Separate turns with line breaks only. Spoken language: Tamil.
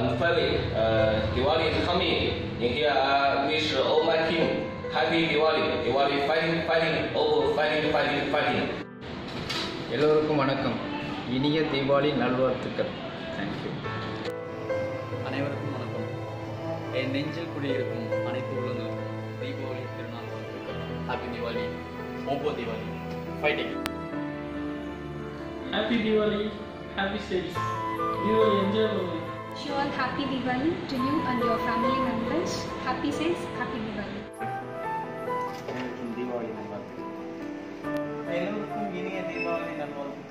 Finally, uh, Diwali is coming. In here, I wish all my team happy Diwali. Diwali fighting, fighting, over fighting, fighting, fighting.
எல்லோருக்கும் வணக்கம் இனிய தீபாவளி நல்வாழ்த்துக்கள் தேங்க்யூ
அனைவருக்கும் வணக்கம் என் நெஞ்சில் குடியிருக்கும் அனைத்து உள்ளங்களுக்கும் தீபாவளி திருநாள் வாழ்த்துக்கள் happy Deepavali Oppo Deepavali fighting
Happy Diwali, happy sales. Diwali enjoy Diwali.
Wish you all happy Diwali to you and your family members. Happy sales, happy Diwali.
அனைவருக்கும் தீபாவளி நல்வாழ்த்துக்கள் எல்லோருக்கும் இனிய தீபாவளி நல்வாழ்த்துக்கள்